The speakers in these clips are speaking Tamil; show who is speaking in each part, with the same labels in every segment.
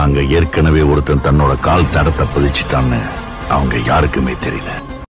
Speaker 1: அங்க ஏற்கனவே ஒருத்தன் தன்னோட கால் தடத்தை பதிச்சுட்டான்னு அவங்க யாருக்குமே தெரியல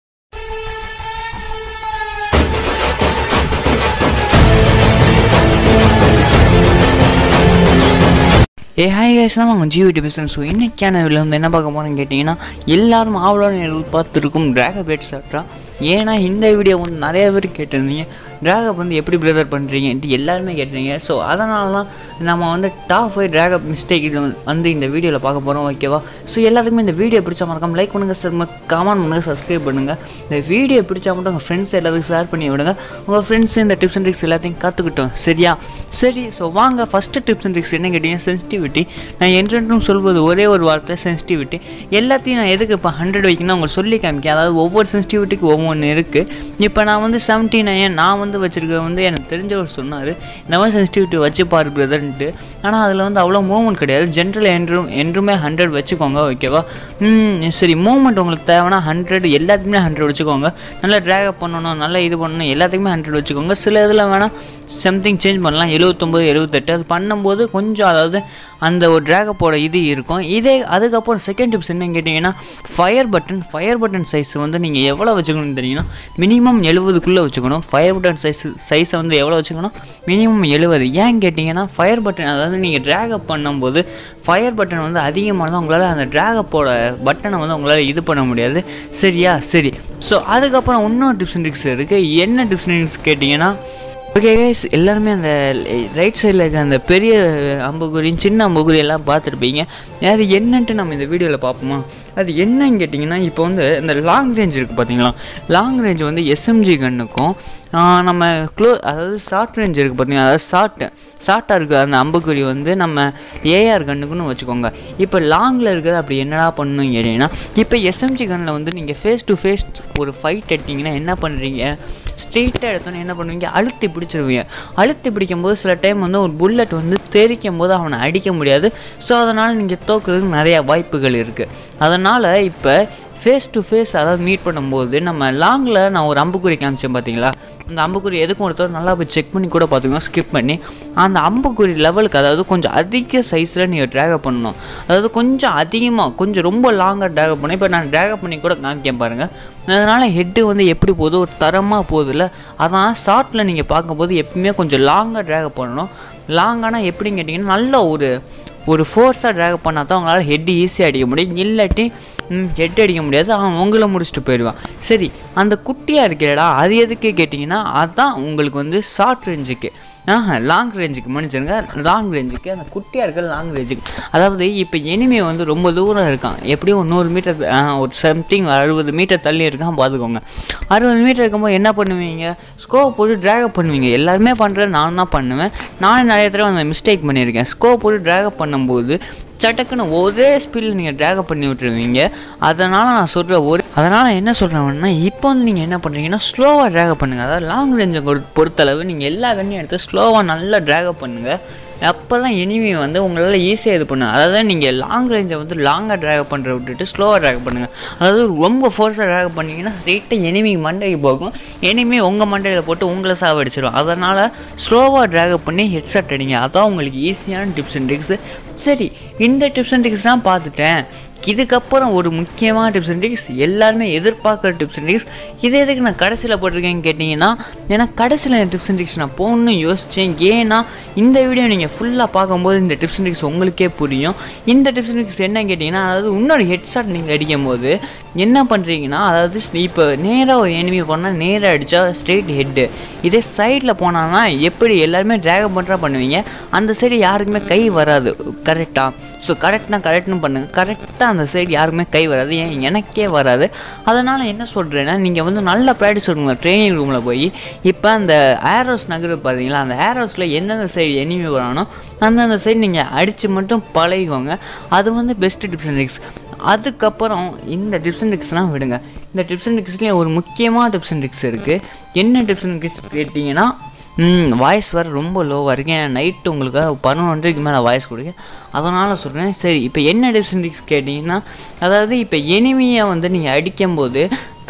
Speaker 2: ஏ ஹாய் கைஸ் நான் உங்கள் ஜியோ பேசுகிறேன் ஸோ இன்னைக்கான இதில் வந்து என்ன பார்க்க போகிறேன்னு கேட்டிங்கன்னா எல்லாரும் ஆவலோட எதிர்பார்த்துருக்கும் ட்ராக பேட் சாப்பிட்றா ஏன்னா இந்த வீடியோ வந்து நிறைய பேர் கேட்டிருந்தீங்க ட்ராகப் வந்து எப்படி பிரதர் பண்ணுறீங்கன்ட்டு எல்லாருமே கேட்டிருந்தீங்க ஸோ அதனால தான் நம்ம வந்து டாப் ஃபைவ் ட்ராகப் மிஸ்டேக் இது வந்து இந்த வீடியோவில் பார்க்க போகிறோம் ஓகேவா ஸோ எல்லாத்துக்குமே இந்த வீடியோ பிடிச்சா மறக்காம லைக் பண்ணுங்கள் சார் கமெண்ட் பண்ணுங்கள் சப்ஸ்கிரைப் பண்ணுங்கள் இந்த வீடியோ பிடிச்சா மட்டும் உங்கள் ஃப்ரெண்ட்ஸ் எல்லாத்துக்கும் ஷேர் பண்ணி விடுங்க உங்கள் ஃப்ரெண்ட்ஸ் இந்த டிப்ஸ் அண்ட் ட்ரிக்ஸ் எல்லாத்தையும் கற்றுக்கிட்டோம் சரியா சரி ஸோ வாங்க ஃபஸ்ட்டு டிப்ஸ் அண்ட் ட்ரிக்ஸ் என்ன கேட்டிங்கன்னா சென்சிட்டிவிட்டி நான் என்றென்றும் சொல்வது ஒரே ஒரு வார்த்தை சென்சிட்டிவிட்டி எல்லாத்தையும் நான் எதுக்கு இப்போ ஹண்ட்ரட் வைக்கணும் உங்களுக்கு சொல்லி காமிக்க அதாவது ஒவ்வொரு சென்சிட்டிவிட்டிக்கு ஒவ்வொன்று இருக்குது இப்போ நான் வந்து செவன்ட்டி நைன் நான் வந்து வச்சுருக்க வந்து எனக்கு தெரிஞ்சவர் சொன்னார் இந்த மாதிரி சென்சிட்டிவிட்டி வச்சு பாரு பிரதர்ன்ட்டு ஆனால் அதில் வந்து அவ்வளோ மூவ்மெண்ட் கிடையாது ஜென்ரல் என்றும் என்றுமே ஹண்ட்ரட் வச்சுக்கோங்க ஓகேவா ம், சரி மூவ்மெண்ட் உங்களுக்கு தேவைன்னா ஹண்ட்ரட் எல்லாத்துக்குமே ஹண்ட்ரட் வச்சுக்கோங்க நல்லா ட்ராக் அப் பண்ணணும் நல்லா இது பண்ணணும் எல்லாத்துக்குமே ஹண்ட்ரட் வச்சுக்கோங்க சில இதில் வேணால் சம்திங் சேஞ்ச் பண்ணலாம் எழுபத்தொம்பது எழுபத்தெட்டு அது பண்ணும்போது கொஞ்சம் அதாவது அந்த ஒரு ட்ராகப்போட இது இருக்கும் இதே அதுக்கப்புறம் செகண்ட் டிப்ஸ் என்னன்னு கேட்டிங்கன்னா fire button fire button size வந்து நீங்கள் எவ்வளோ வச்சுக்கணும்னு தெரியுங்கன்னா மினிமம் எழுபதுக்குள்ளே வச்சுக்கணும் ஃபயர் பட்டன் சைஸ் சைஸை வந்து எவ்வளோ வச்சுக்கணும் மினிமம் எழுபது ஏன் கேட்டிங்கன்னா ஃபயர் பட்டன் அதாவது நீங்கள் ட்ராக் அப் பண்ணும்போது ஃபயர் பட்டன் வந்து அதிகமானதான் உங்களால் அந்த ட்ராக் அப்போட பட்டனை வந்து உங்களால் இது பண்ண முடியாது சரியா சரி ஸோ அதுக்கப்புறம் இன்னொரு டிப்ஸ் அண்ட் ட்ரிக்ஸ் இருக்குது என்ன டிப்ஸ் அண்ட் ட்ரிக்ஸ் கேட்டிங்கன்னா ஓகே கைஸ் எல்லாருமே அந்த ரைட் சைடில் இருக்க அந்த பெரிய அம்புக்குறியும் சின்ன அம்புக்குறி எல்லாம் பார்த்துருப்பீங்க அது என்னன்ட்டு நம்ம இந்த வீடியோவில் பார்ப்போமா அது என்னன்னு கேட்டிங்கன்னா இப்போ வந்து இந்த லாங் ரேஞ்ச் இருக்குது பார்த்தீங்களா லாங் ரேஞ்ச் வந்து எஸ்எம்ஜி கன்னுக்கும் நம்ம க்ளோ அதாவது ஷார்ட் ரேஞ்ச் இருக்குது பார்த்தீங்களா அதாவது ஷார்ட் ஷார்ட்டாக இருக்குது அந்த அம்புக்குறி வந்து நம்ம ஏஆர் கன்னுக்குன்னு வச்சுக்கோங்க இப்போ லாங்கில் இருக்கிறது அப்படி என்னடா பண்ணணும் கேட்டிங்கன்னா இப்போ எஸ்எம்ஜி கன்னில் வந்து நீங்கள் ஃபேஸ் டு ஃபேஸ் ஒரு ஃபைட் எடுத்தீங்கன்னா என்ன பண்ணுறீங்க ஸ்ட்ரெயிட்டாக எடுத்தோன்னே என்ன பண்ணுவீங்க அழுத்தி பிடிச்சிருவீங்க அழுத்தி பிடிக்கும்போது சில டைம் வந்து ஒரு புல்லட் வந்து தெரிக்கும் போது அவனை அடிக்க முடியாது ஸோ அதனால் நீங்கள் தோக்குறதுக்கு நிறையா வாய்ப்புகள் இருக்குது அதனால் இப்போ ஃபேஸ் டு ஃபேஸ் அதாவது மீட் பண்ணும்போது நம்ம லாங்கில் நான் ஒரு அம்புக்குறி காமிச்சேன் பார்த்தீங்களா அந்த அம்புக்குறி எதுக்கும் ஒருத்தர் நல்லா போய் செக் பண்ணி கூட பார்த்துக்கணும் ஸ்கிப் பண்ணி அந்த அம்புக்குறி லெவலுக்கு அதாவது கொஞ்சம் அதிக சைஸில் நீங்கள் ட்ராக் பண்ணணும் அதாவது கொஞ்சம் அதிகமாக கொஞ்சம் ரொம்ப லாங்காக ட்ராக் பண்ணணும் இப்போ நான் ட்ராக் பண்ணி கூட காமிக்கேன் பாருங்கள் அதனால் ஹெட்டு வந்து எப்படி போகுது ஒரு தரமாக போகுதுல்ல அதான் ஷார்ட்டில் நீங்கள் பார்க்கும்போது எப்பவுமே கொஞ்சம் லாங்காக ட்ராக் பண்ணணும் லாங்கானா எப்படின்னு கேட்டிங்கன்னா நல்ல ஒரு ஒரு ஃபோர்ஸாக ட்ராக் பண்ணால் தான் உங்களால் ஹெட் ஈஸியாக அடிக்க முடியும் இல்லாட்டி ஹெட் அடிக்க முடியாது அவன் உங்களை முடிச்சுட்டு போயிடுவான் சரி அந்த குட்டியாக இருக்கிறடா அது எதுக்கு கேட்டிங்கன்னா அதுதான் உங்களுக்கு வந்து ஷார்ட் ரேஞ்சுக்கு ஆஹா லாங் ரேஞ்சுக்கு மன்னிச்சிருங்க லாங் ரேஞ்சுக்கு அந்த குட்டியாக இருக்க லாங் ரேஞ்சுக்கு அதாவது இப்போ எனிமே வந்து ரொம்ப தூரம் இருக்கான் எப்படியும் ஒரு நூறு மீட்டர் ஒரு சம்திங் அறுபது மீட்டர் தள்ளி இருக்கான் பார்த்துக்கோங்க அறுபது மீட்டர் இருக்கும்போது என்ன பண்ணுவீங்க ஸ்கோப் போட்டு ட்ராக் பண்ணுவீங்க எல்லாருமே பண்ணுறது நான் தான் பண்ணுவேன் நானும் நிறைய தடவை அந்த மிஸ்டேக் பண்ணியிருக்கேன் ஸ்கோப் போட்டு ட்ராக் பண்ணும்போது சட்டக்குன்னு ஒரே ஸ்பீடில் நீங்கள் ட்ராக் பண்ணி விட்டுருவீங்க அதனால் நான் சொல்கிற ஒரு அதனால் என்ன சொல்கிறேன்னா இப்போ வந்து நீங்கள் என்ன பண்ணுறீங்கன்னா ஸ்லோவாக ட்ராக் பண்ணுங்கள் அதாவது லாங் ரேஞ்சை பொறுத்தளவு நீங்கள் எல்லா கண்ணையும் எடுத்து ஸ்லோவாக நல்லா ட்ராக் பண்ணுங்கள் அப்போ தான் எனிமி வந்து உங்களால் ஈஸியாக இது பண்ணுங்க அதாவது நீங்கள் லாங் ரேஞ்சை வந்து லாங்காக ட்ராக் பண்ணுற விட்டுட்டு ஸ்லோவாக ட்ராக் பண்ணுங்கள் அதாவது ரொம்ப ஃபோர்ஸாக ட்ராக் பண்ணிங்கன்னா ஸ்ட்ரெயிட்டாக எனிமி மண்டைக்கு போகும் எனிமி உங்கள் மண்டையில் போட்டு உங்களை சாவடிச்சிடும் அதனால் ஸ்லோவாக ட்ராக் பண்ணி ஹெட்செட் அடிங்க அதான் உங்களுக்கு ஈஸியான டிப்ஸ் அண்ட் ட்ரிக்ஸு சரி இந்த டிப்ஸ் அண்ட் ட்ரிக்ஸ்லாம் பார்த்துட்டேன் இதுக்கப்புறம் ஒரு முக்கியமான டிப்ஸ் அண்ட் ட்ரிக்ஸ் எல்லாருமே எதிர்பார்க்குற டிப்ஸ் அண்ட் ட்ரிக்ஸ் இது எதுக்கு நான் கடைசியில் போட்டிருக்கேன்னு கேட்டிங்கன்னா ஏன்னா கடைசியில் டிப்ஸ் அண்ட் ட்ரிக்ஸ் நான் போகணும்னு யோசித்தேன் ஏன்னா இந்த வீடியோ நீங்கள் ஃபுல்லாக பார்க்கும்போது இந்த டிப்ஸ் அண்ட் ட்ரிக்ஸ் உங்களுக்கே புரியும் இந்த டிப்ஸ் அண்ட் ட்ரிக்ஸ் என்ன கேட்டிங்கன்னா அதாவது இன்னொரு ஹெட்ஷாட் நீங்கள் அடிக்கும் போது என்ன பண்ணுறீங்கன்னா அதாவது இப்போ நேராக ஒரு எனிமி போனால் நேராக அடித்தா ஸ்ட்ரெயிட் ஹெட்டு இதே சைடில் போனான்னா எப்படி எல்லாருமே ட்ராக் பண்ணுறா பண்ணுவீங்க அந்த சைடு யாருக்குமே கை வராது கரெக்டாக ஸோ கரெக்ட்னா கரெக்ட்னு பண்ணுங்கள் கரெக்டாக அந்த சைடு யாருக்குமே கை வராது ஏன் எனக்கே வராது அதனால் என்ன சொல்கிறேன்னா நீங்கள் வந்து நல்லா ப்ராக்டிஸ் பண்ணுங்க ட்ரைனிங் ரூமில் போய் இப்போ அந்த ஏரோஸ் நகரு பார்த்தீங்களா அந்த ஏரோஸில் எந்தெந்த சைடு எனிமி வரானோ அந்தந்த சைடு நீங்கள் அடித்து மட்டும் பழகிக்கோங்க அது வந்து பெஸ்ட்டு டிப்ஸ் அண்ட் ட்ரிக்ஸ் அதுக்கப்புறம் இந்த டிப்ஸ் அண்ட் ட்ரிக்ஸ்லாம் விடுங்க இந்த டிப்ஸ் அண்ட் ட்ரிக்ஸ்லேயும் ஒரு முக்கியமான டிப்ஸ் அண்ட் ட்ரிக்ஸ் இருக்குது என்ன டிப்ஸ் அண்ட் ட்ரிக்ஸ் கேட்டிங்கன்னா வாய்ஸ் வேறு ரொம்ப லோவாக இருக்குது ஏன்னா நைட்டு உங்களுக்கு பதினொன்றைக்கு மேலே வாய்ஸ் கொடுங்க அதனால் சொல்கிறேன் சரி இப்போ என்ன டிப்ஸ் அண்ட் ட்ரிக்ஸ் கேட்டிங்கன்னா அதாவது இப்போ எனிமியை வந்து நீங்கள் அடிக்கும்போது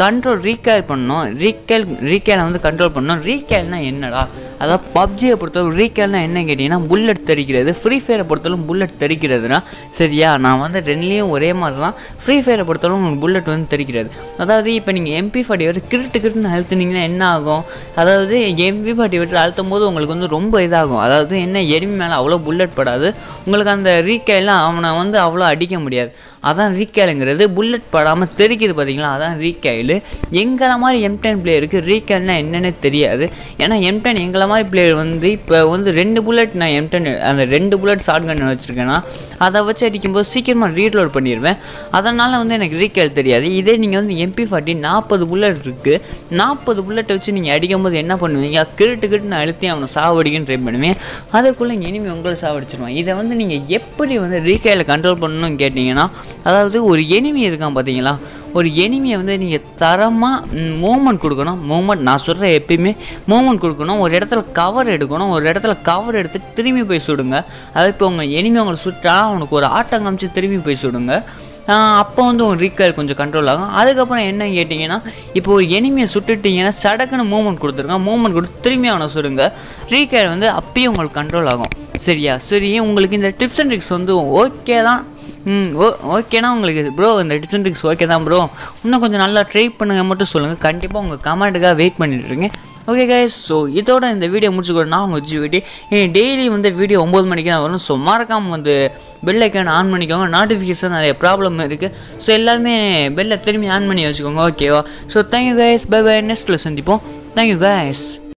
Speaker 2: கண்ட்ரோல் ரீகேல் பண்ணணும் ரீகேல் ரீகேலை வந்து கண்ட்ரோல் பண்ணணும் ரீகேல்னால் என்னடா அதாவது பப்ஜியை பொறுத்தவரை ரீகேல்னால் என்ன கேட்டிங்கன்னா புல்லட் தெரிக்கிறது ஃப்ரீ ஃபயரை பொறுத்தவரை புல்லட் தெரிக்கிறதுனா சரியா நான் வந்து ரெண்டுலேயும் ஒரே மாதிரி தான் ஃப்ரீ ஃபயரை பொறுத்தவரை உங்களுக்கு புல்லட் வந்து தெரிக்கிறது அதாவது இப்போ நீங்கள் எம்பி ஃபார்ட்டி வரை கிரிட்டு கிரிட்டுன்னு அழுத்துனீங்கன்னா என்ன ஆகும் அதாவது எம்பி ஃபார்ட்டி வரை அழுத்தும் போது உங்களுக்கு வந்து ரொம்ப இதாகும் அதாவது என்ன எனிமி மேலே அவ்வளோ புல்லட் படாது உங்களுக்கு அந்த ரீகேலாம் அவனை வந்து அவ்வளோ அடிக்க முடியாது அதான் ரீகேலுங்கிறது புல்லட் படாமல் தெரிக்குது பார்த்தீங்களா அதான் ரீகேலு எங்களை மாதிரி எம்டென் பிளேயருக்கு ரீகேல்னா என்னன்னு தெரியாது ஏன்னா எம்டென் எங்களை மாதிரி பிளேயர் வந்து இப்போ வந்து ரெண்டு புல்லட் நான் எம்டென் அந்த ரெண்டு புல்லட் ஷார்ட் கன் வச்சுருக்கேன்னா அதை வச்சு அடிக்கும்போது சீக்கிரமாக ரீலோட் பண்ணிடுவேன் அதனால் வந்து எனக்கு ரீகேல் தெரியாது இதே நீங்கள் வந்து எம்பி ஃபார்ட்டி நாற்பது புல்லட் இருக்குது நாற்பது புல்லட்டை வச்சு நீங்கள் அடிக்கும்போது என்ன பண்ணுவீங்க கிருட்டு கிருட்டு நான் அழுத்தி அவனை சாவடிக்கன்னு ட்ரை பண்ணுவேன் அதுக்குள்ளே இனிமே உங்களை சாவடிச்சிருவான் இதை வந்து நீங்கள் எப்படி வந்து ரீகேல கண்ட்ரோல் பண்ணணும்னு கேட்டிங்கன்னா அதாவது ஒரு எனிமி இருக்கான் பார்த்தீங்களா ஒரு எனிமியை வந்து நீங்கள் தரமாக மூமெண்ட் கொடுக்கணும் மூமெண்ட் நான் சொல்கிற எப்பயுமே மூமெண்ட் கொடுக்கணும் ஒரு இடத்துல கவர் எடுக்கணும் ஒரு இடத்துல கவர் எடுத்து திரும்பி போய் சுடுங்க அதாவது இப்போ உங்கள் எனிமி உங்களை சுட்டா அவனுக்கு ஒரு ஆட்டம் காமிச்சு திரும்பி போய் சுடுங்க அப்போ வந்து உங்கள் ரீகால் கொஞ்சம் கண்ட்ரோல் ஆகும் அதுக்கப்புறம் என்ன கேட்டிங்கன்னா இப்போ ஒரு எனிமியை சுட்டுட்டிங்கன்னா சடக்குன்னு மூவ்மெண்ட் கொடுத்துருங்க மூவ்மெண்ட் கொடுத்து திரும்பி அவனை சுடுங்க ரீகால் வந்து அப்பயும் உங்களுக்கு கண்ட்ரோல் ஆகும் சரியா சரி உங்களுக்கு இந்த டிப்ஸ் அண்ட் ட்ரிக்ஸ் வந்து ஓகே தான் ம் ஓ ஓகேனா உங்களுக்கு ப்ரோ இந்த டிப்ஸ் அண்ட் ட்ரிக்ஸ் ஓகே தான் ப்ரோ இன்னும் கொஞ்சம் நல்லா ட்ரை பண்ணுங்க மட்டும் சொல்லுங்கள் கண்டிப்பாக உங்கள் கமெண்ட்டுக்காக வெயிட் பண்ணிட்டு இருக்கேன் ஓகே கைஸ் ஸோ இதோட இந்த வீடியோ முடிச்சுக்கணும் நான் உங்கள் ஜிவிடி டெய்லி வந்து வீடியோ ஒம்பது மணிக்கு தான் வரும் ஸோ மறக்காமல் வந்து பெல் ஐக்கான் ஆன் பண்ணிக்கோங்க நோட்டிஃபிகேஷன் நிறைய ப்ராப்ளம் இருக்குது ஸோ எல்லாருமே பெல்லை திரும்பி ஆன் பண்ணி வச்சுக்கோங்க ஓகேவா so thank you guys bye bye நெக்ஸ்ட்டில் சந்திப்போம் தேங்க்யூ கைஸ்